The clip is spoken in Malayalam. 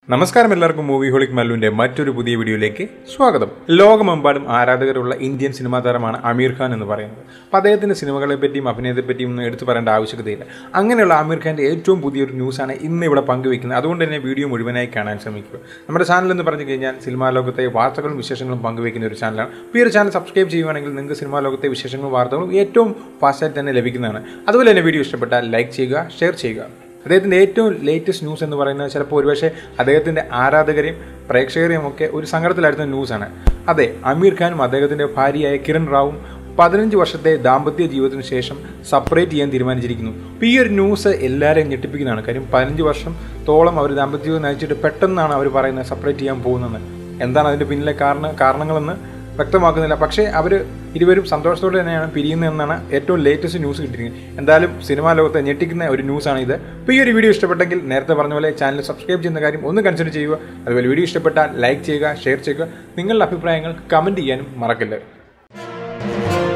നമസ്കാരം എല്ലാവർക്കും മൂവി ഹോളിക് മല്ലുവിന്റെ മറ്റൊരു പുതിയ വീഡിയോയിലേക്ക് സ്വാഗതം ലോകമെമ്പാടും ആരാധകരുള്ള ഇന്ത്യൻ സിനിമാ താരമാണ് അമീർ ഖാൻ എന്ന് പറയുന്നത് അപ്പോൾ അദ്ദേഹത്തിന്റെ സിനിമകളെ പറ്റിയും അഭിനയത്തെ പറ്റിയും ഒന്നും എടുത്തു പറയേണ്ട ആവശ്യകതയില്ല അങ്ങനെയുള്ള ആമീർ ഖാന്റെ ഏറ്റവും പുതിയൊരു ന്യൂസാണ് ഇന്ന് ഇവിടെ പങ്കുവയ്ക്കുന്നത് അതുകൊണ്ട് തന്നെ വീഡിയോ മുഴുവനായി കാണാൻ ശ്രമിക്കുക നമ്മുടെ ചാനൽ എന്ന് പറഞ്ഞു കഴിഞ്ഞാൽ സിനിമാ ലോകത്തെ വാർത്തകളും വിശേഷങ്ങളും പങ്കുവയ്ക്കുന്ന ഒരു ചാനലാണ് അപ്പോൾ ഈ ഒരു ചാനൽ സബ്സ്ക്രൈബ് ചെയ്യുവാണെങ്കിൽ നിങ്ങൾക്ക് സിനിമാ ലോകത്തെ വിശേഷങ്ങളും വാർത്തകളും ഏറ്റവും ഫാസ്റ്റായിട്ട് തന്നെ ലഭിക്കുന്നതാണ് അതുപോലെ തന്നെ വീഡിയോ ഇഷ്ടപ്പെട്ടാൽ ലൈക്ക് ചെയ്യുക ഷെയർ ചെയ്യുക അദ്ദേഹത്തിൻ്റെ ഏറ്റവും ലേറ്റസ്റ്റ് ന്യൂസ് എന്ന് പറയുന്നത് ചിലപ്പോൾ ഒരുപക്ഷെ അദ്ദേഹത്തിൻ്റെ ആരാധകരെയും പ്രേക്ഷകരെയും ഒക്കെ ഒരു സങ്കടത്തിലായിരുന്ന ന്യൂസാണ് അതെ അമീർ ഖാനും അദ്ദേഹത്തിൻ്റെ ഭാര്യയായ കിരൺ റാവും പതിനഞ്ച് വർഷത്തെ ദാമ്പത്യ ജീവിതത്തിന് ശേഷം സെപ്പറേറ്റ് ചെയ്യാൻ തീരുമാനിച്ചിരിക്കുന്നു അപ്പോൾ ഈ ഒരു ന്യൂസ് എല്ലാവരെയും ഞെട്ടിപ്പിക്കുന്നതാണ് കാര്യം പതിനഞ്ച് വർഷം തോളം അവർ ദാമ്പത്യ ജീവിതം നയിച്ചിട്ട് പെട്ടെന്നാണ് അവർ പറയുന്നത് സെപ്പറേറ്റ് ചെയ്യാൻ പോകുന്നത് എന്താണ് അതിൻ്റെ പിന്നിലെ കാരണ കാരണങ്ങളെന്ന് വ്യക്തമാക്കുന്നില്ല പക്ഷേ അവർ ഇരുവരും സന്തോഷത്തോടെ തന്നെയാണ് പിരിയുന്നതെന്നാണ് ഏറ്റവും ലേറ്റസ്റ്റ് ന്യൂസ് കിട്ടിയിരിക്കുന്നത് എന്തായാലും സിനിമാ ലോകത്തെ ഞെട്ടിക്കുന്ന ഒരു ന്യൂസാണ് ഇത് അപ്പോൾ ഈ ഒരു വീഡിയോ ഇഷ്ടപ്പെട്ടെങ്കിൽ നേരത്തെ പറഞ്ഞ പോലെ ചാനൽ സബ്സ്ക്രൈബ് ചെയ്യുന്ന കാര്യം ഒന്ന് കൺസിഡർ ചെയ്യുക അതുപോലെ വീഡിയോ ഇഷ്ടപ്പെട്ടാൽ ലൈക്ക് ചെയ്യുക ഷെയർ ചെയ്യുക നിങ്ങളുടെ അഭിപ്രായങ്ങൾ കമൻറ്റ് ചെയ്യാനും മറക്കല്ലേ